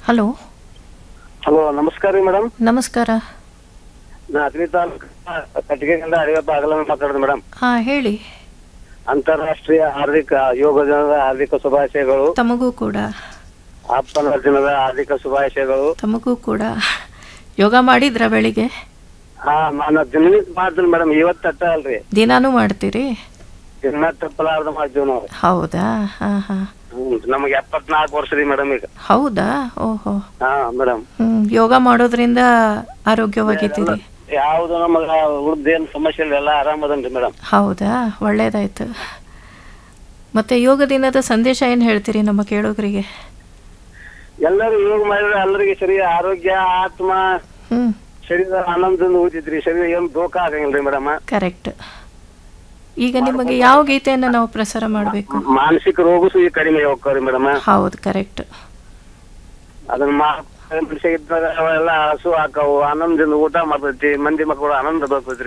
hello hello ನಮಸ್ಕಾರ ರೀ madam ನಮಸ್ಕಾರ ನಾ ಅತ್ರಿ ತಾಲೂಕು ಕಟ್ಟಿಗೆಯಿಂದ ಅರಿವಪ್ಪ ಆಗಲ ಮಾತಾಡೋದು ಮೇಡಮ್ ಹಾಂ ಹೇಳಿ ಅಂತಾರಾಷ್ಟ್ರೀಯ ಹಾರ್ದಿಕ ಯೋಗ ದಿನದ ಹಾರ್ದಿಕ ಶುಭಾಶಯಗಳು ತಮಗೂ ಕೂಡ ಅಪ್ಪನ ದಿನದ ಹಾರ್ದಿಕ ಶುಭಾಶಯಗಳು ತಮಗೂ ಕೂಡ ಯೋಗ ಮಾಡಿದ್ರಾ ಬೆಳಿಗ್ಗೆ ಹಾ ನಾನು ದಿನನಿತ್ಯ ಮಾಡ್ತೀನಿ ಮೇಡಮ್ ಇವತ್ತು ಅಟ್ಟ ಅಲ್ರಿ ದಿನಾನೂ ಮಾಡ್ತೀರಿ ದಿನ ತಪ್ಪಲಾರ್ದ ಮಾಡ್ತೀವಿ ನಾವು ಹೌದಾ ಹಾಂ ಹಾಂ ಹ್ಮ್ ನಮಗೆ ಎಪ್ಪತ್ನಾಲ್ಕು ವರ್ಷ ರೀ ಮೇಡಮ್ ಈಗ ಹೌದಾ ಓಹೋ ಹಾ ಮೇಡಮ್ ಹ್ಞೂ ಯೋಗ ಮಾಡೋದ್ರಿಂದ ಆರೋಗ್ಯವಾಗಿದ್ದೀರಿ ಯಾವ್ದು ನಮಗ ಉಳ್ದೇನ್ ಸಮಸ್ಯೆ ಇಲ್ಲ ಎಲ್ಲ ಆರಾಮದನ್ರಿ ಮೇಡಮ್ ಹೌದಾ ಒಳ್ಳೇದಾಯ್ತು ಮತ್ತೆ ಯೋಗ ದಿನದ ಸಂದೇಶ ಏನು ಹೇಳ್ತೀರಿ ನಮ್ಮ ಕೇಳೋಗರಿಗೆ ಎಲ್ಲರೂ ಯೋಗ ಮಾಡಿದ್ರೆ ಎಲ್ಲರಿಗೆ ಸರಿ ಆರೋಗ್ಯ ಆತ್ಮ ಹ್ಞೂ ಶರೀರ ಆನಂದದಿಂದ ಉಳಿತೈತ್ರಿ ಶರೀರ ಏನು ದೋಖ ಆಗಂಗಿಲ್ರಿ ಮೇಡಮ್ ಕರೆಕ್ಟ್ ಈಗ ನಿಮಗೆ ಯಾವ ಗೀತೆಯನ್ನು ನಾವು ಪ್ರಸಾರ ಮಾಡಬೇಕು ಮಾನಸಿಕ ರೋಗ ಸಹ ಕಡಿಮೆ ಹೋಗ್ತಾವ್ರಿ ಮೇಡಮ್ ಹೌದು ಕರೆಕ್ಟ್ ಅದನ್ನ ಮಾ ಮನುಷ್ಯ ಇದ್ದಾಗ ಅವೆಲ್ಲ ಹಸು ಹಾಕವು ಆನಂದದಿಂದ ಊಟ ಮಾಡ್ತೈತಿ ಮಂದಿ ಮಕ್ಕಳು ಆನಂದ ಬರ್ತೈತ್ರಿ